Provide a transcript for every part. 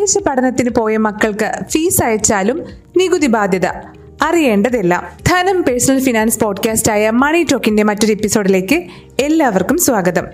വിദേശ പഠനത്തിന് പോയ മക്കൾക്ക് ഫീസ് അയച്ചാലും നികുതി ബാധ്യത അറിയേണ്ടതെല്ലാം ധനം പേഴ്സണൽ ഫിനാൻസ് പോഡ്കാസ്റ്റായ മണി ടോക്കിന്റെ മറ്റൊരു എപ്പിസോഡിലേക്ക് എല്ലാവർക്കും സ്വാഗതം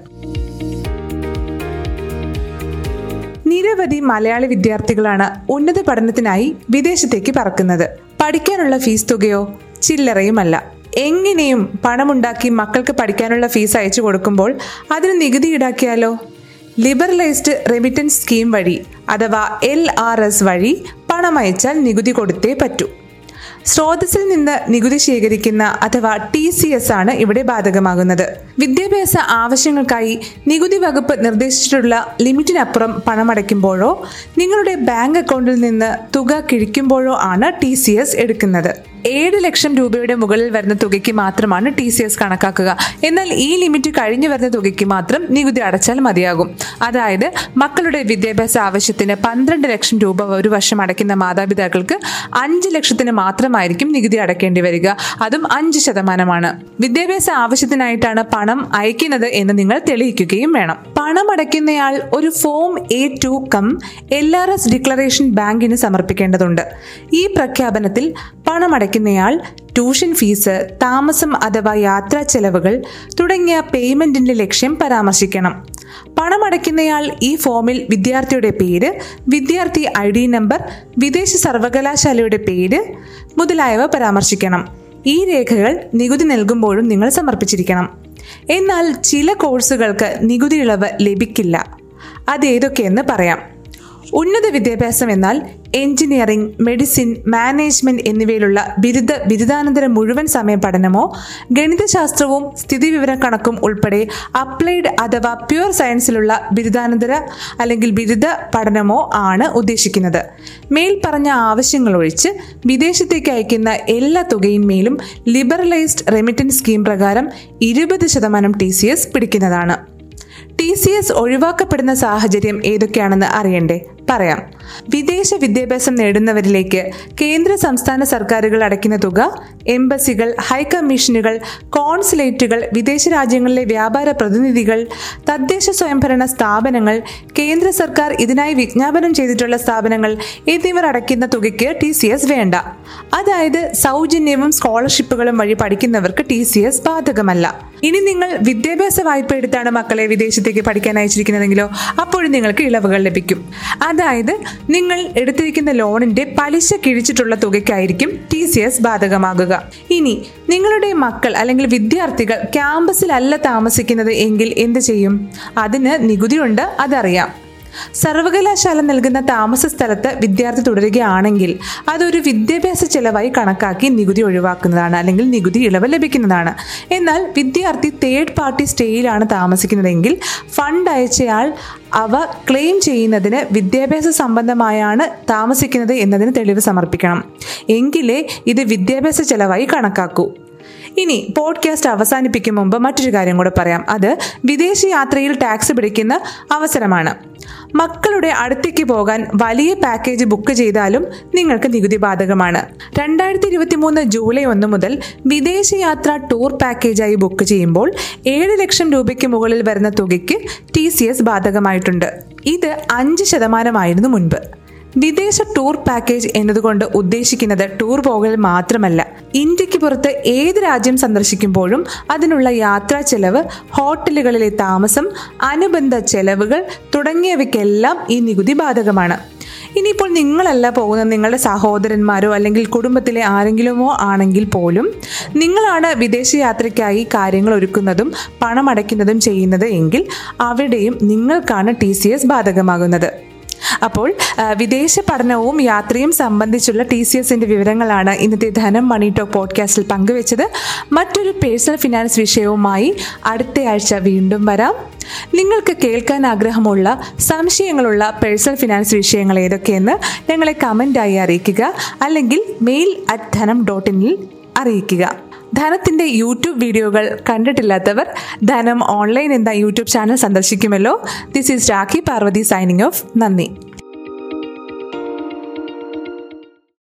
നിരവധി മലയാളി വിദ്യാർത്ഥികളാണ് ഉന്നത പഠനത്തിനായി വിദേശത്തേക്ക് പറക്കുന്നത് പഠിക്കാനുള്ള ഫീസ് തുകയോ ചില്ലറയുമല്ല എങ്ങനെയും പണമുണ്ടാക്കി മക്കൾക്ക് പഠിക്കാനുള്ള ഫീസ് അയച്ചു കൊടുക്കുമ്പോൾ അതിന് നികുതി ഈടാക്കിയാലോ ലിബറലൈസ്ഡ് റെമിറ്റൻസ് സ്കീം വഴി അഥവാ എൽ ആർ എസ് വഴി പണം അയച്ചാൽ നികുതി കൊടുത്തേ പറ്റൂ സ്രോതസ്സിൽ നിന്ന് നികുതി ശേഖരിക്കുന്ന അഥവാ ടി സി എസ് ആണ് ഇവിടെ ബാധകമാകുന്നത് വിദ്യാഭ്യാസ ആവശ്യങ്ങൾക്കായി നികുതി വകുപ്പ് നിർദ്ദേശിച്ചിട്ടുള്ള ലിമിറ്റിനപ്പുറം പണമടയ്ക്കുമ്പോഴോ നിങ്ങളുടെ ബാങ്ക് അക്കൗണ്ടിൽ നിന്ന് തുക കിഴിക്കുമ്പോഴോ ആണ് ടി സി എസ് എടുക്കുന്നത് ഏഴ് ലക്ഷം രൂപയുടെ മുകളിൽ വരുന്ന തുകയ്ക്ക് മാത്രമാണ് ടി സി എസ് കണക്കാക്കുക എന്നാൽ ഈ ലിമിറ്റ് കഴിഞ്ഞു വരുന്ന തുകയ്ക്ക് മാത്രം നികുതി അടച്ചാൽ മതിയാകും അതായത് മക്കളുടെ വിദ്യാഭ്യാസ ആവശ്യത്തിന് പന്ത്രണ്ട് ലക്ഷം രൂപ ഒരു വർഷം അടയ്ക്കുന്ന മാതാപിതാക്കൾക്ക് അഞ്ച് ലക്ഷത്തിന് മാത്രമായിരിക്കും നികുതി അടയ്ക്കേണ്ടി വരിക അതും അഞ്ച് ശതമാനമാണ് വിദ്യാഭ്യാസ ആവശ്യത്തിനായിട്ടാണ് പണം അയക്കുന്നത് എന്ന് നിങ്ങൾ തെളിയിക്കുകയും വേണം പണം അടയ്ക്കുന്നയാൾ ഒരു form A two cum L R S declaration ബാങ്കിന് സമർപ്പിക്കേണ്ടതുണ്ട് ഈ പ്രഖ്യാപനത്തിൽ പണം അടയ്ക്കുന്നയാൾ ട്യൂഷൻ ഫീസ് താമസം അഥവാ യാത്രാ ചെലവുകൾ തുടങ്ങിയ പേയ്മെന്റിന്റെ ലക്ഷ്യം പരാമർശിക്കണം പണമടയ്ക്കുന്നയാൾ ഈ ഫോമിൽ വിദ്യാർത്ഥിയുടെ പേര് വിദ്യാർത്ഥി ഐ ഡി നമ്പർ വിദേശ സർവകലാശാലയുടെ പേര് മുതലായവ പരാമർശിക്കണം ഈ രേഖകൾ നികുതി നൽകുമ്പോഴും നിങ്ങൾ സമർപ്പിച്ചിരിക്കണം എന്നാൽ ചില കോഴ്സുകൾക്ക് നികുതി ഇളവ് ലഭിക്കില്ല അതേതൊക്കെയെന്ന് പറയാം ഉന്നത വിദ്യാഭ്യാസം എന്നാൽ എഞ്ചിനീയറിംഗ് മെഡിസിൻ മാനേജ്മെന്റ് എന്നിവയിലുള്ള ബിരുദ ബിരുദാനന്തര മുഴുവൻ സമയ പഠനമോ ഗണിതശാസ്ത്രവും സ്ഥിതിവിവര കണക്കും ഉൾപ്പെടെ അപ്ലൈഡ് അഥവാ പ്യുവർ സയൻസിലുള്ള ബിരുദാനന്തര അല്ലെങ്കിൽ ബിരുദ പഠനമോ ആണ് ഉദ്ദേശിക്കുന്നത് മേൽ പറഞ്ഞ ആവശ്യങ്ങൾ ഒഴിച്ച് വിദേശത്തേക്ക് അയക്കുന്ന എല്ലാ തുകയിന്മേലും ലിബറലൈസ്ഡ് റെമിറ്റൻസ് സ്കീം പ്രകാരം ഇരുപത് ശതമാനം ടി സി എസ് പിടിക്കുന്നതാണ് ടി സി എസ് ഒഴിവാക്കപ്പെടുന്ന സാഹചര്യം ഏതൊക്കെയാണെന്ന് അറിയണ്ടേ പറയാം വിദേശ വിദ്യാഭ്യാസം നേടുന്നവരിലേക്ക് കേന്ദ്ര സംസ്ഥാന സർക്കാരുകൾ അടയ്ക്കുന്ന തുക എംബസികൾ ഹൈക്കമ്മീഷനുകൾ കോൺസുലേറ്റുകൾ വിദേശ രാജ്യങ്ങളിലെ വ്യാപാര പ്രതിനിധികൾ തദ്ദേശ സ്വയംഭരണ സ്ഥാപനങ്ങൾ കേന്ദ്ര സർക്കാർ ഇതിനായി വിജ്ഞാപനം ചെയ്തിട്ടുള്ള സ്ഥാപനങ്ങൾ എന്നിവർ അടയ്ക്കുന്ന തുകയ്ക്ക് ടി സി എസ് വേണ്ട അതായത് സൗജന്യവും സ്കോളർഷിപ്പുകളും വഴി പഠിക്കുന്നവർക്ക് ടി സി എസ് ബാധകമല്ല ഇനി നിങ്ങൾ വിദ്യാഭ്യാസ വായ്പ എടുത്താണ് മക്കളെ വിദേശത്തേക്ക് പഠിക്കാൻ അയച്ചിരിക്കുന്നതെങ്കിലോ അപ്പോഴും നിങ്ങൾക്ക് ഇളവുകൾ ലഭിക്കും അതായത് നിങ്ങൾ എടുത്തിരിക്കുന്ന ലോണിന്റെ പലിശ കിഴിച്ചിട്ടുള്ള തുകയ്ക്കായിരിക്കും ടി സി എസ് ബാധകമാകുക ഇനി നിങ്ങളുടെ മക്കൾ അല്ലെങ്കിൽ വിദ്യാർത്ഥികൾ ക്യാമ്പസിലല്ല താമസിക്കുന്നത് എങ്കിൽ എന്ത് ചെയ്യും അതിന് നികുതിയുണ്ട് അതറിയാം സർവകലാശാല നൽകുന്ന താമസ സ്ഥലത്ത് വിദ്യാർത്ഥി തുടരുകയാണെങ്കിൽ അതൊരു വിദ്യാഭ്യാസ ചെലവായി കണക്കാക്കി നികുതി ഒഴിവാക്കുന്നതാണ് അല്ലെങ്കിൽ നികുതി ഇളവ് ലഭിക്കുന്നതാണ് എന്നാൽ വിദ്യാർത്ഥി തേർഡ് പാർട്ടി സ്റ്റേയിലാണ് താമസിക്കുന്നതെങ്കിൽ ഫണ്ട് അയച്ചയാൾ അവ ക്ലെയിം ചെയ്യുന്നതിന് വിദ്യാഭ്യാസ സംബന്ധമായാണ് താമസിക്കുന്നത് എന്നതിന് തെളിവ് സമർപ്പിക്കണം എങ്കിലേ ഇത് വിദ്യാഭ്യാസ ചെലവായി കണക്കാക്കൂ ഇനി പോഡ്കാസ്റ്റ് അവസാനിപ്പിക്കും മുമ്പ് മറ്റൊരു കാര്യം കൂടെ പറയാം അത് വിദേശ യാത്രയിൽ ടാക്സ് പിടിക്കുന്ന അവസരമാണ് മക്കളുടെ അടുത്തേക്ക് പോകാൻ വലിയ പാക്കേജ് ബുക്ക് ചെയ്താലും നിങ്ങൾക്ക് നികുതി ബാധകമാണ് രണ്ടായിരത്തി ഇരുപത്തി മൂന്ന് ജൂലൈ ഒന്ന് മുതൽ വിദേശയാത്ര ടൂർ പാക്കേജായി ബുക്ക് ചെയ്യുമ്പോൾ ഏഴ് ലക്ഷം രൂപയ്ക്ക് മുകളിൽ വരുന്ന തുകയ്ക്ക് ടി സി എസ് ബാധകമായിട്ടുണ്ട് ഇത് അഞ്ച് ശതമാനമായിരുന്നു മുൻപ് വിദേശ ടൂർ പാക്കേജ് എന്നതുകൊണ്ട് ഉദ്ദേശിക്കുന്നത് ടൂർ പോകൽ മാത്രമല്ല ഇന്ത്യക്ക് പുറത്ത് ഏത് രാജ്യം സന്ദർശിക്കുമ്പോഴും അതിനുള്ള യാത്രാ ചെലവ് ഹോട്ടലുകളിലെ താമസം അനുബന്ധ ചെലവുകൾ തുടങ്ങിയവയ്ക്കെല്ലാം ഈ നികുതി ബാധകമാണ് ഇനിയിപ്പോൾ നിങ്ങളല്ല പോകുന്ന നിങ്ങളുടെ സഹോദരന്മാരോ അല്ലെങ്കിൽ കുടുംബത്തിലെ ആരെങ്കിലുമോ ആണെങ്കിൽ പോലും നിങ്ങളാണ് വിദേശയാത്രയ്ക്കായി കാര്യങ്ങൾ ഒരുക്കുന്നതും പണം അടയ്ക്കുന്നതും ചെയ്യുന്നത് എങ്കിൽ അവിടെയും നിങ്ങൾക്കാണ് ടി സി എസ് ബാധകമാകുന്നത് അപ്പോൾ ആ, വിദേശ പഠനവും യാത്രയും സംബന്ധിച്ചുള്ള ടി സി എസിന്റെ വിവരങ്ങളാണ് ഇന്നത്തെ ധനം മണി ടോക്ക് പോഡ്കാസ്റ്റിൽ പങ്കുവച്ചത് മറ്റൊരു പേഴ്സണൽ ഫിനാൻസ് വിഷയവുമായി അടുത്ത ആഴ്ച വീണ്ടും വരാം നിങ്ങൾക്ക് കേൾക്കാൻ ആഗ്രഹമുള്ള സംശയങ്ങളുള്ള പേഴ്സണൽ ഫിനാൻസ് വിഷയങ്ങൾ ഏതൊക്കെയെന്ന് ഞങ്ങളെ കമൻ്റായി അറിയിക്കുക അല്ലെങ്കിൽ മെയിൽ അറ്റ് ധനം ഡോട്ട് ഇനിൽ അറിയിക്കുക ധനത്തിന്റെ യൂട്യൂബ് വീഡിയോകൾ കണ്ടിട്ടില്ലാത്തവർ ധനം ഓൺലൈൻ എന്ന യൂട്യൂബ് ചാനൽ സന്ദർശിക്കുമല്ലോ this is Rakhi Parvathy signing off നന്ദി